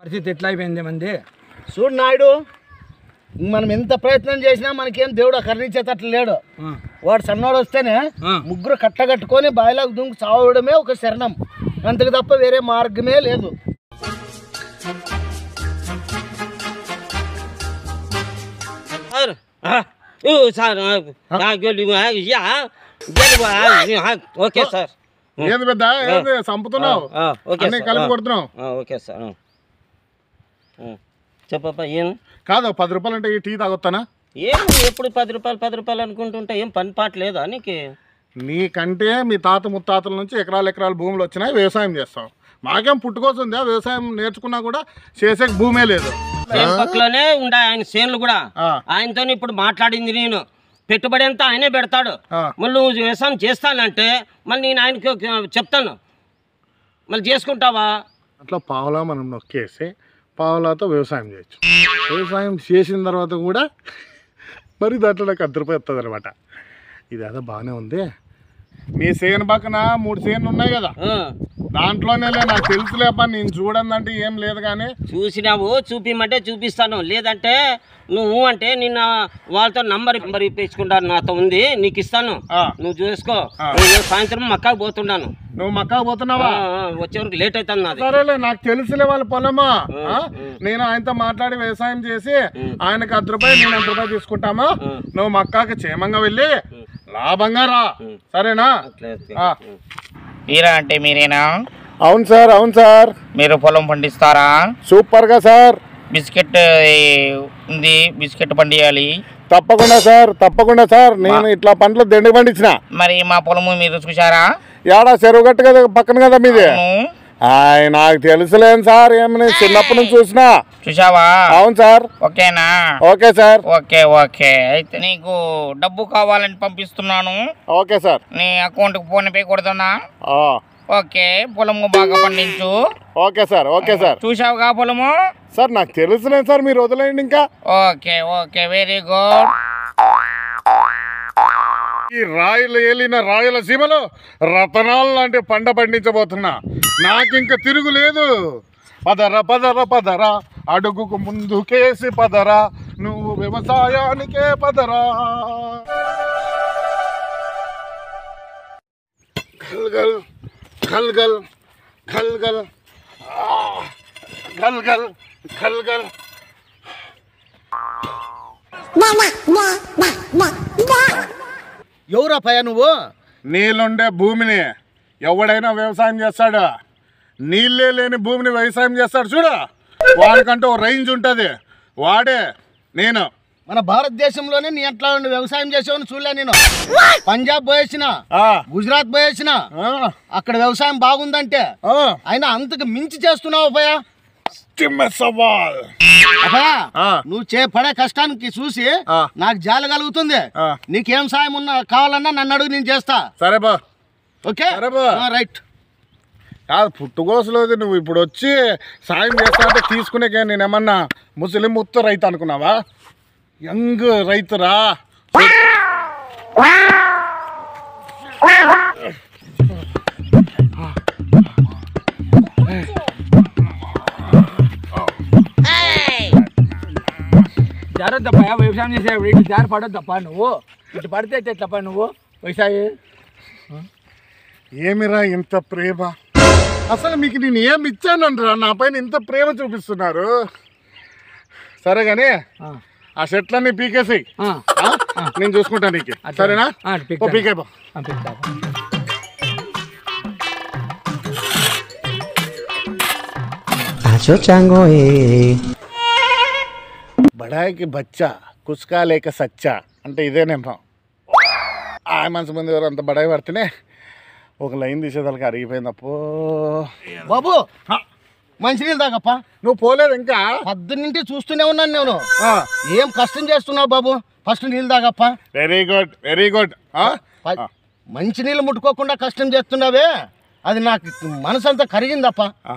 పరిస్థితి ఎట్లా అయిపోయింది మంది చూడు నాయుడు మనం ఎంత ప్రయత్నం చేసినా మనకేం దేవుడు కరుణించేటట్లు లేడు ఆ, వాడు సన్నోడు వస్తేనే ఆ. ముగ్గురు కట్టగట్టుకొని బాయిలోకి దుంకు చావడమే ఒక శరణం అంతకు తప్ప వేరే మార్గమే లేదు sir oh sir yeah okay sir ఏంది పెద్ద ఏంది చంపుతున్నావు ఓకే అన్నీ కలిపి కొడుతున్నావు ఓకే సార్ చెప్పప్ప ఏం కాదు పది రూపాయలు అంటే ఈ టీ తాగొస్తానా ఏం ఎప్పుడు పది రూపాయలు పది రూపాయలు అనుకుంటుంటే ఏం పని పాట లేదా నీకు నీకంటే మీ తాత ముత్తాతల నుంచి ఎకరాలు ఎకరాల భూములు వచ్చినాయి వ్యవసాయం చేస్తాం మాకేం పుట్టుకొస్తుంది ఆ వ్యవసాయం నేర్చుకున్నా కూడా చేసే భూమే లేదు చేను పక్కలోనే ఉండే ఆయన చేనులు కూడా ఆ. ఆయనతో ఇప్పుడు మాట్లాడింది నేను పెట్టుబడి అంతా ఆయనే పెడతాడు ఆ. మళ్ళీ నువ్వు వ్యవసాయం చేస్తానంటే మళ్ళీ నేను ఆయనకి ఒక- చెప్తాను మళ్ళీ చేసుకుంటావా అట్లా పావులా మనం నొక్కేసి పావులాతో వ్యవసాయం చేయొచ్చు వ్యవసాయం చేసిన తర్వాత కూడా మరి దాంట్లో నాకు అర్ధ రూపాయి వస్తుంది అనమాట ఇది అదో బాగానే ఉంది మీ సేను పక్కన మూడు సేన్లు ఉన్నాయి కదా ఆ. దాంట్లోనే లే, నాకు తెలుసులేపా నేను చూడందంటే ఏం లేదు కానీ చూసినావు చూపిమంటే చూపిస్తాను లేదంటే నువ్వు అంటే నిన్న వాళ్ళతో నంబర్ నంబర్ ఇప్పించుకుంటాను నాతో ఉంది నీకు ఇస్తాను ఆ. నువ్వు చూసుకో ఆ. నేను సాయంత్రం మక్కాకు పోతున్నాను నువ్వు మక్కా పోతున్నావా ఆ, ఆ, వచ్చే వరకు లేట్ అవుతుంది నాది సరేలే నాకు తెలుసులే వాళ్ళ పొలమా ఆ? నేను ఆయనతో మాట్లాడి వ్యవసాయం చేసి ఆయనకు అర్ధ రూపాయలు నేను అర్ధ రూపాయలు తీసుకుంటాము నువ్వు మక్కాకి క్షేమంగా వెళ్ళి లాభంగా రా సరేనా ఆ. మీరా అంటే మీరేనా అవును సార్ అవును సార్ మీరు పొలం పండిస్తారా సూపర్గా సార్ బిస్కెట్ ఏ, ఉంది బిస్కెట్ పండియాలి తప్పకుండా సార్ తప్పకుండా సార్ నేను ఇట్లా పంటలు దండి పండించిన మరి మా పొలము మీరు చూసారా ఏడా చెరువు గట్టు కదా పక్కన కదా మీది అవును. ఆయ్ నాకు తెలుసులేను సార్ ఏమని చిన్నప్పటి నుంచి చూసినా చూసావా అవును సార్ ఓకేనా ఓకే సార్ ఓకే ఓకే అయితే నీకు డబ్బు కావాలని పంపిస్తున్నాను ఓకే సార్ నీ అకౌంట్కి ఫోన్ పే కొడుతున్నా ఆ, ఓకే పొలము బాగా పండించు ఓకే సార్ ఓకే సార్ చూసావుగా పొలము సార్ నాకు తెలుసులేను సార్ మీరు వదిలేయండి ఇంకా ఓకే ఓకే వెరీ గుడ్ ఈ రాయలు ఏలిన రాయల సీమలో రతనాలు లాంటి పంట పండించబోతున్నా నాకింక తిరుగులేదు పదర పదర పదర అడుగుకు ముందుకేసి పదరా నువ్వు వ్యవసాయానికే పదరా గల్గల్ గల్గల్ గల్గల్ ఆ, గల్గల్ గల్గల్ ఎవరా పయ నువ్వు నీళ్ళుండే భూమిని ఎవడైనా వ్యవసాయం చేస్తాడు నీళ్ళే లేని భూమిని వ్యవసాయం చేస్తాడు చూడు వాడికంటే ఓ రేంజ్ ఉంటుంది వాడే నేను మన భారతదేశంలోనే నీ ఎట్లా ఉండి వ్యవసాయం చేసేవని చూడలే నేను పంజాబ్ పోయేసిన ఆ, గుజరాత్ పోయేసిన ఆ, అక్కడ వ్యవసాయం బాగుందంటే ఆ. అయినా అంతకు మించి చేస్తున్నావు అభయ చిమ్మె సవాల్ అభయ ఆ. నువ్వు చే పడే కష్టానికి చూసి ఆ. నాకు జాలి కలుగుతుంది ఆ. నీకేం సాయం ఉన్నా కావాలన్నా నన్ను అడుగు నేను చేస్తా సరే బా ఓకే సరే బా. ఆ, రైట్ కాదు పుట్టుకోసలేదు నువ్వు ఇప్పుడు వచ్చి సాయం చేస్తా అంటే తీసుకునేకే నేనేమన్నా ముస్లిం ముత్తు రైతు అనుకున్నావా యంగ్ రైతురా జాగ్రత్తప్ప వ్యవసాయం చేసే ఇటు జారి పడొద్దప్ప నువ్వు ఇటు పడితే ఎట్లప్ప నువ్వు వ్యవసాయి ఏమిరా ఇంత ప్రేమ అసలు మీకు నేను ఏమి ఇచ్చానంటారా నా పైన ఇంత ప్రేమ చూపిస్తున్నారు సరే కానీ ఆ, ఆ షర్ట్లన్నీ పీకేసి ఆ, నేను చూసుకుంటా నీకు అట్లా. సరేనా ఆ, ఓ పీకుతాను. పీకే బా ఆ, పిక్తా. బడాయికి బచ్చా కుస్కా లేక సచ్చా అంటే ఇదేనేమో ఆ మనసు ముందు ఎవరు అంత బడాయి పడితేనే ఒక లైన్ తీసేదానికి అరిగిపోయిందప్పో బాబు మంచినీళ్ళు తాగప్ప నువ్వు పోలేదు ఇంకా పొద్దున్నింటి చూస్తూనే ఉన్నాను నేను ఆ, ఏం కష్టం చేస్తున్నావు బాబు ఫస్ట్ నీళ్ళు తాగప్ప వెరీ గుడ్ వెరీ గుడ్ ఆ? ప- మంచి నీళ్ళు ముట్టుకోకుండా కష్టం చేస్తున్నావే అది నాకు మనసంతా కరిగిందప్ప ఆ.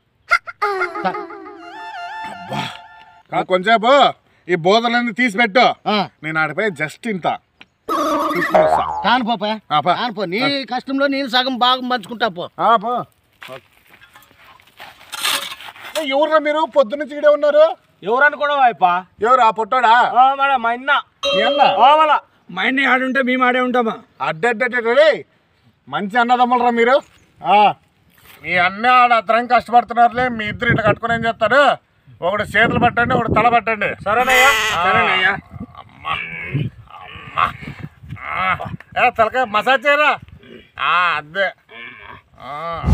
కా- కొంచెంసేపు ఈ బోధలన్నీ తీసి పెట్టు ఆ, నేను ఆడిపోయి జస్ట్ ఇంత తీసుకొని వస్తా. కాను పోపా ఆ, పా. కాను పో నీ కష్టంలో నేను సగం బాగా పంచుకుంటా పో ఆ, పో ఎవరురా మీరు పొద్దున్న చీడే ఉన్నారు ఎవరు అనుకోవడం వాయిపా ఎవరు ఆ పొట్టాడా మన మా అన్న మీ అన్న వాళ్ళ మా అన్న ఆడుంటే మేము ఆడే ఉంటామా అడ్డడ్డే మంచి అన్నదమ్ములరా మీరు ఆ, మీ అన్న ఆడ అతరం కష్టపడుతున్నారులే మీ ఇద్దరు ఇట్లా కట్టుకుని ఏం చేస్తారు ఒకటి చేతులు పట్టండి ఒకటి తల పట్టండి సరేనయ్యా సరేనయ్యా ఏ తలకాయ మసాజ్ చేయరా ఆ, అదే ఆ.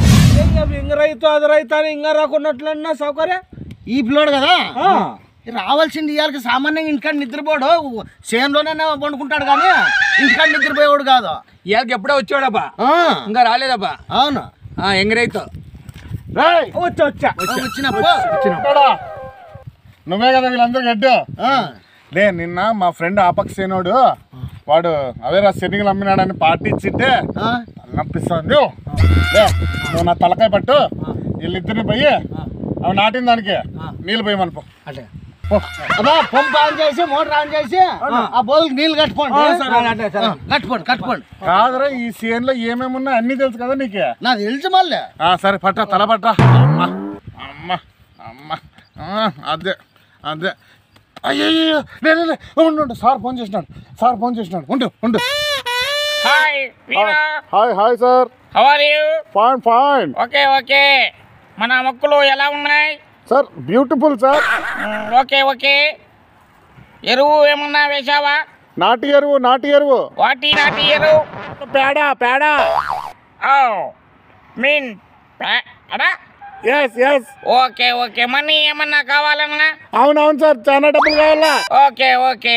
ఇంక రైతు అది రైతు అని ఇంకా రాకున్నట్లన్నా సౌకర్యం ఈ పిల్లోడు కదా రావాల్సింది ఇవాళకి సామాన్యంగా ఇంటికాడ నిద్రపోడు చేనులోనే వండుకుంటాడు కానీ ఇంటికాడ నిద్రపోయేవాడు కాదు ఇవాళకి ఎప్పుడో వచ్చాడబ్బా ఆ, ఇంకా రాలేదబ్బా అవును ఆ, ఎంగ రైతు రేయ్, వచ్చా వచ్చా వచ్చినప్పుడు పొట్టోడా, నువ్వే కదా వీళ్ళందరూ గడ్డు ఆ, లే నిన్న మా ఫ్రెండ్ ఆపక్ సేనోడు వాడు అవేరా శనిగలు అమ్మినాడని పార్టీ ఇచ్చింటే ఆ, అనిపిస్తుంది లే నువ్వు నా తలకాయ పట్టు వీళ్ళిద్దరిని పోయి అవి నాటిన దానికి నీళ్ళు పోయి మనపు అట్లా అబ్బా పంపు ఆన్ చేసి మోటార్ ఆన్ చేసి ఆ బోల్కి నీళ్ళు కట్టుకోండి సరే, అట్లా, సరే. ఆ, కట్టుకోండి కట్టుకోండి కాదురా ఈ సీన్లో ఏమేమి ఉన్నా అన్నీ తెలుసు కదా నీకే నాకు తెలుసు మళ్ళీ ఆ, సరే పట్ట తల పట్ట అమ్మ అమ్మ అమ్మ ఆ, అదే అదే అయ్యో లే లే, లే ఉండు ఉండు సార్ ఫోన్ చేసినాడు సార్ ఫోన్ చేసినాడు ఉండు ఉండు hi Veera hi hi sir how are you fine fine okay okay మన మొక్కలు ఎలా ఉన్నాయి సార్ బ్యూటిఫుల్ సార్ మ్, ఓకే ఓకే ఎరువు ఏమన్నా వేశావా నాటి ఎరువు నాటి ఎరువు వాటి నాటి ఎరువు పేడ పేడ ఓ మీన్ అడా yes yes okay okay money ఏమన్నా కావాలన్నా అవునవును సార్ చాలా డబ్బులు కావాలా ఓకే ఓకే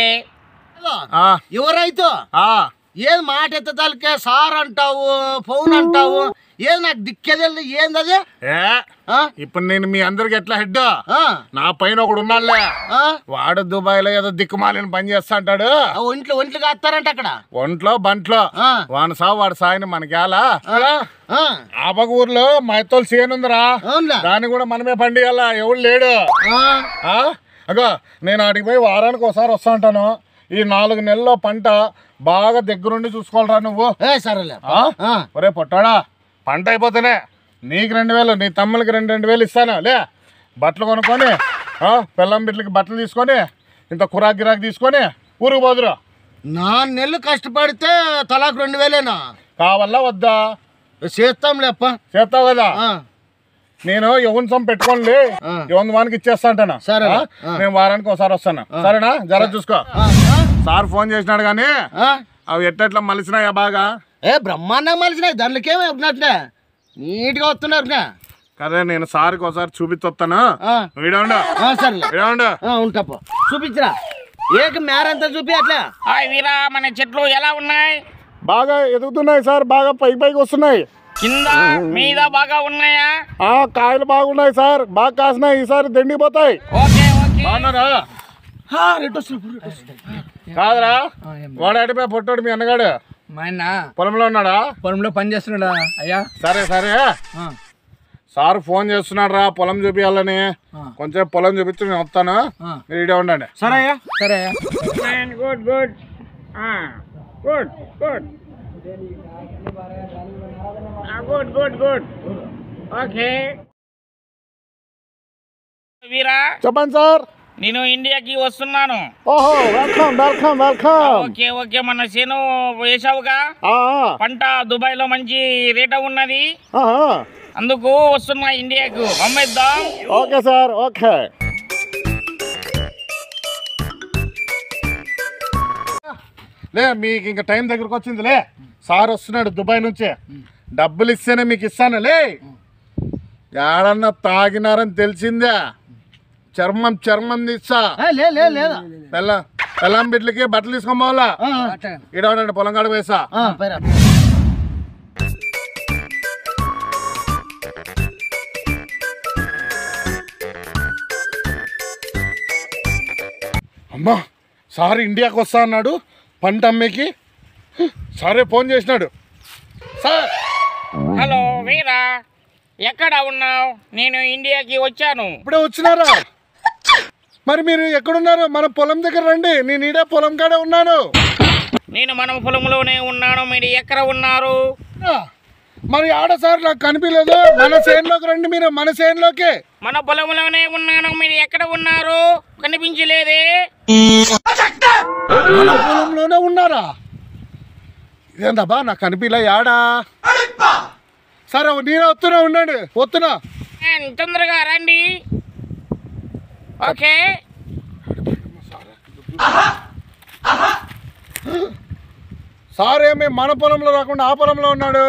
ఆ, ఎవరైతే ఆ, ఏది మాట ఎత్తదాలకే సార్ అంటావు ఫోన్ అంటావు ఏది నాకు దిక్కేది ఏంది అది ఏ ఆ? ఇప్పుడు నేను మీ అందరికి ఎట్లా హెడ్ ఆ, నా పైన ఒకడు ఉన్నాడులే ఆ? వాడు దుబాయ్లో ఏదో దిక్కుమాలిన పని చేస్తా అంటాడు ఆ ఒంట్లో ఒంట్లు కాస్తారంట అక్కడ ఒంట్లో బంట్లో ఆ. వాని సావు వాడు సాయిని మనకి ఎలా ఆ, ఆపక ఊర్లో మా ఎత్తోలు చేనుందిరా అవునులే దాన్ని కూడా మనమే పండియాల ఎవడు లేడు ఆ, ఆ? అగో నేను ఆడికి పోయి వారానికి ఒకసారి వస్తా ఉంటాను ఈ నాలుగు నెలల్లో పంట బాగా దగ్గరుండి చూసుకోవాలరా నువ్వు ఏ సరేలే ఆ? ఆ, ఒరే పొట్టాడా పంట అయిపోతేనే నీకు రెండు వేలు నీ తమ్ములకి రెండు రెండు వేలు ఇస్తాను లే బట్టలు కొనుక్కొని ఆ, పిల్లం బిడ్డలకి బట్టలు తీసుకొని ఇంత కురాక్ గిరాక్ తీసుకొని ఊరికి పోదురా నాలుగు నెలలు కష్టపడితే తలాకు రెండు వేలేనా కావాలా వద్దా చేస్తాంలే అప్ప చేస్తావు కదా ఆ, నేను ఎవరి సొమ్ము పెట్టుకోండి ఆ. ఎవరి వానికి ఇచ్చేస్తా అంటాను సరే. ఆ? ఆ. నేను వారానికి ఒకసారి వస్తాను సరేనా జర చూసుకో ఆ, సార్ ఫోన్ చేసినాడు కానీ ఆ? అవి ఎట్టెట్లా మలిసినాయా బాగా ఏ బ్రహ్మాండంగా మలిసినాయి దానికేమో చెప్పినట్లే నీట్గా వస్తున్నారు నా. కదే నేను సార్కి ఒకసారి చూపించొస్తాను ఆ, వీడండు ఆ, సరేలే వీడండు ఆ, ఉంటాపో చూపించరా ఏక మేరంతా చూపి అట్లా హాయ్ వీరా మన చెట్లు ఎలా ఉన్నాయి బాగా ఎదుగుతున్నాయి సార్ బాగా పైకి పైకి వస్తున్నాయి కింద మీద బాగా ఉన్నాయా ఆ కాయలు బాగున్నాయి సార్ బాగా కాసినాయి ఈసారి దండిపోతాయి ఓకే ఓకే బాగున్నారా కాదురా వాడు అడిపోయి పొట్టాడు మీ అన్నగాడు మా ఆయన పొలంలో ఉన్నాడా పొలంలో పని చేస్తున్నాడా అయ్యా సరే సరే ఆ, సార్ ఫోన్ చేస్తున్నాడు రా పొలం చూపించాలని ఆ. కొంచెం పొలం చూపించి నేను వస్తాను ఆ. మీరు ఇడే ఉండండి సరే అయ్యా సరే అయ్యా good good good good good good good okay Veera చెప్పండి సార్ నేను ఇండియాకి వస్తున్నాను ఓహో welcome welcome welcome okay okay మన చేను వేసావుగా పంట దుబాయ్ లో మంచి రేట్ ఉన్నది అందుకు వస్తున్నా ఇండియాకు అమ్మేద్దాం ఓకే సార్ ఓకే లే మీకు ఇంకా టైం దగ్గరకు వచ్చిందిలే సార్ వస్తున్నాడు దుబాయ్ నుంచి డబ్బులు ఇస్తేనే మీకు ఇస్తాను లే ఏడన్నా తాగినారని తెలిసిందే చర్మం చర్మం తీస్తా ఏ, లే లే లేదా పెళ్ళ పెళ్ళం బిడ్డలకి బట్టలు తీసుకొని పోవాలా ఆ, ఈడ ఉండండి పొలం కాడ వేసా ఆ, పైరా అమ్మా సార్ ఇండియాకి వస్తా అన్నాడు పంట అమ్మేకి సారే ఫోన్ చేసినాడు సార్ హలో వీరా ఎక్కడ ఉన్నావు నేను ఇండియాకి వచ్చాను ఇప్పుడే వచ్చినారా మరి మీరు ఎక్కడున్నారు మన పొలం దగ్గర రండి నేను ఈడే పొలం కాడే ఉన్నాను నేను మన పొలంలోనే ఉన్నాను మీరు ఎక్కడ ఉన్నారు మరి ఆడ సార్ నాకు కనిపించలేదు మన చేనులోకి రండి మీరు మన చేనులోకి మన పొలంలోనే ఉన్నాను మీరు ఎక్కడ ఉన్నారు కనిపించలేదే మన పొలంలోనే ఉన్నారా ఇదేందబ్బా నాకు కనిపించలే యాడా సరే నేనే వస్తున్నా ఉండండి వస్తున్నా ఆ, తొందరగా రండి ఓకే సార్ ఏమి మన పొలంలో రాకుండా ఆ పొలంలో ఉన్నాడు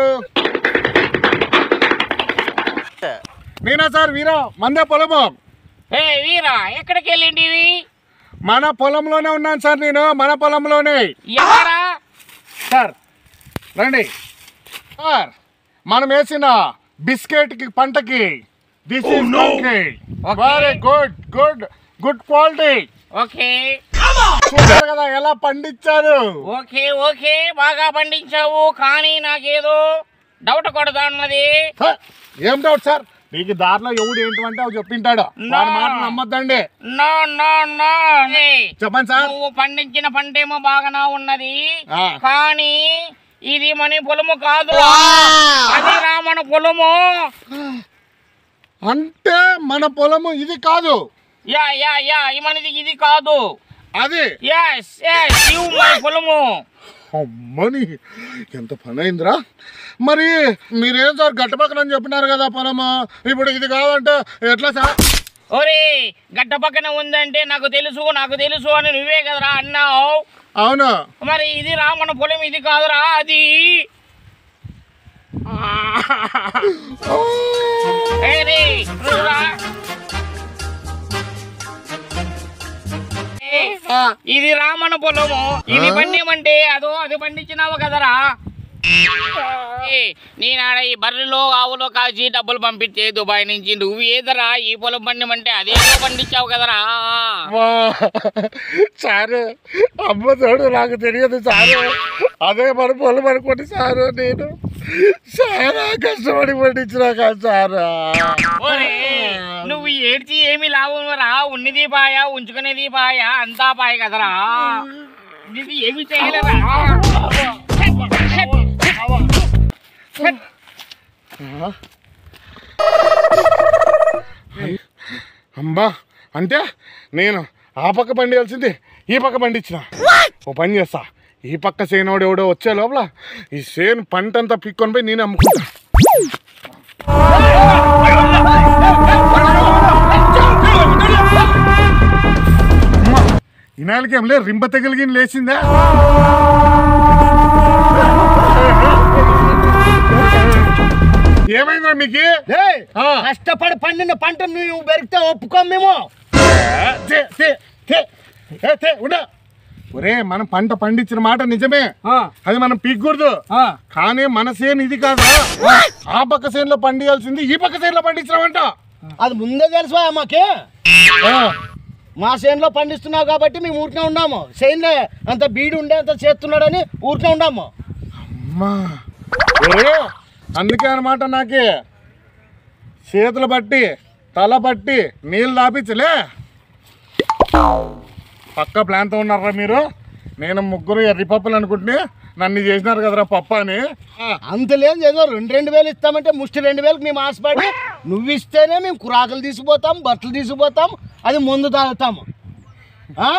నేనా సార్ వీరా మందే పొలము ఏ వీరా ఎక్కడికి వెళ్ళింటివి మన పొలంలోనే ఉన్నాను సార్ నేను మన పొలంలోనే ఎవరా సార్ రండి సార్ మనం వేసిన బిస్కెట్ కి పంటకి this is very good good good quality okay చూసారు కదా ఎలా పండించారు ఓకే ఓకే బాగా పండించావు కానీ నాకేదో డౌట్ కొడతా ఉన్నది సార్, ఏం డౌట్ సార్ నీకు దారిలో ఎవడు ఏంటంటే అవి చెప్పింటాడు వాడి మాట నమ్మొద్దండి నో నో నో చెప్పండి సార్ నువ్వు పండించిన పంటేమో బాగానా ఉన్నది ఆ. కానీ ఇది మన పొలము కాదు అది రా మన పొలము అంటే మన పొలము ఇది కాదు యా యా యా ఈ మనది ఇది కాదు అది ఎస్ ఎస్ ఇవి మన పొలము అమ్మని ఎంత పని అయిందిరా మరి మీరేం సార్ గట్టపక్కనని చెప్పినారు కదా పొలము ఇప్పుడు ఇది కాదంటే ఎట్లా సార్ ఒరే గడ్డ పక్కన ఉందంటే నాకు తెలుసు నాకు తెలుసు అని నువ్వే కదరా అన్నావు అవును మరి ఇది రా మన పొలం ఇది కాదురా అది ఏది? నువ్వు రా. ఏ, ఇది రామణ పొలము ఇది పండిమంటే అదో అది పండించినావు కదరా ఏ, నేనాడ ఈ బర్రెలో ఆవులో కాల్చి డబ్బులు పంపిస్తే దుబాయ్ నుంచి నువ్వు ఏదరా ఈ పొలం పండిమంటే అదేదో పండించావు కదరా వా, సారు అమ్మ చూడు నాకు తెలియదు సారు అదే మన పొలం అనుకోండి సారు నేను చాలా కష్టపడి పండించినా కాదు సారు ఓరే నువ్వు ఏడ్చి ఏమి లాభం రా ఉన్నది పాయ ఉంచుకునేది పాయ అంతా పాయ కదరా ఇది ఏమి చేయలేరా అమ్మా అంటే నేను ఆ పక్క పండియాల్సింది ఈ పక్క పండించిన ఓ పని చేస్తా ఈ పక్క సేనోడు ఎవడో వచ్చే లోపల ఈ సేను పంట అంతా పిక్కొని పోయి నేను అమ్ముకుంటా అమ్మా, ఈ నాలుగేం లే రింప తగిలిగిన లేచిందా ఏమైందా మీకు ఏయ్, ఆ. కష్టపడి పండిన పంట నువ్వు పెరిగితే ఒప్పుకోం మేము తే, తే, తే. ఏ, తే, ఉండు. ఒరే మనం పంట పండించిన మాట నిజమే అది మనం పీక్కూడదు కానీ మన సేను ఇది కాదు ఆ పక్క సేనులో పండియాల్సింది ఈ పక్క సేనులో పండించినామంట అది ముందే తెలుసా మాకి ఆ, మా చేనులో పండిస్తున్నావు కాబట్టి మేము ఊరికే ఉన్నాము చేనులో అంత బీడు ఉండే అంత చేస్తున్నాడని ఊరికే ఉన్నాము అమ్మా ఒరే అందుకే అనమాట నాకే చేతులు పట్టి తల పట్టి నీళ్ళు దాపించలే పక్క ప్లాన్తో ఉన్నారా మీరు నేను ముగ్గురు ఎర్రి పప్పులు అనుకుంటే నన్ను చేసినారు కదరా పప్ప అని అంత లేదు ఏదో రెండు రెండు వేలు ఇస్తామంటే ముష్టి రెండు వేలకు మేము ఆశపడి నువ్వు ఇస్తేనే మేము కురాకులు తీసుకుపోతాం బట్టలు తీసుకుపోతాం అది ముందు తాగుతాము ఆ?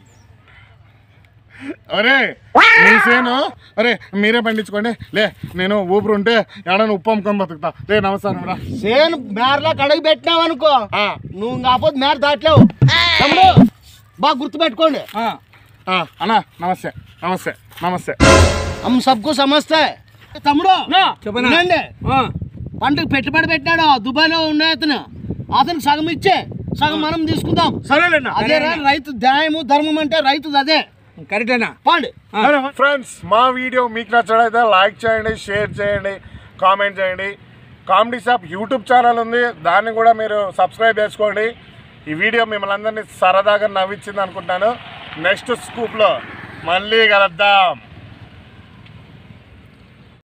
అరే మీ సేను అరే మీరే పండించుకోండి లే నేను ఊపిరి ఉంటే ఏడన్నా ఉప్పు అమ్ముకొని బతుకుతా లే నమస్కారం రా చేను మేరలా కడుగు పెట్టినావు అనుకో ఆ, నువ్వు కాకపోతే మేర దాటలేవు తమ్ముడు బాగా గుర్తుపెట్టుకోండి ఆ, అన్నా నమస్తే నమస్తే నమస్తే అమ్మ సబ్కు సమస్తే తమ్ముడు చెప్పనా? వినండి. పంటకు పెట్టుబడి పెట్టాడు దుబాయ్లో ఉండే అతను అతనికి సగం ఇచ్చే సగం మనం తీసుకుందాం సరేలేనా అదే రా రైతు న్యాయము ధర్మం అంటే రైతుది అదే కరెక్టేనా పాండి ఫ్రెండ్స్ మా వీడియో మీకు నచ్చడైతే లైక్ చేయండి షేర్ చేయండి కామెంట్ చేయండి కామెడీ షాప్ యూట్యూబ్ ఛానల్ ఉంది దాన్ని కూడా మీరు సబ్స్క్రైబ్ చేసుకోండి ఈ వీడియో మిమ్మల్ని అందరినీ సరదాగా నవ్వించింది అనుకుంటాను నెక్స్ట్ స్కూప్లో మళ్ళీ కలుద్దాం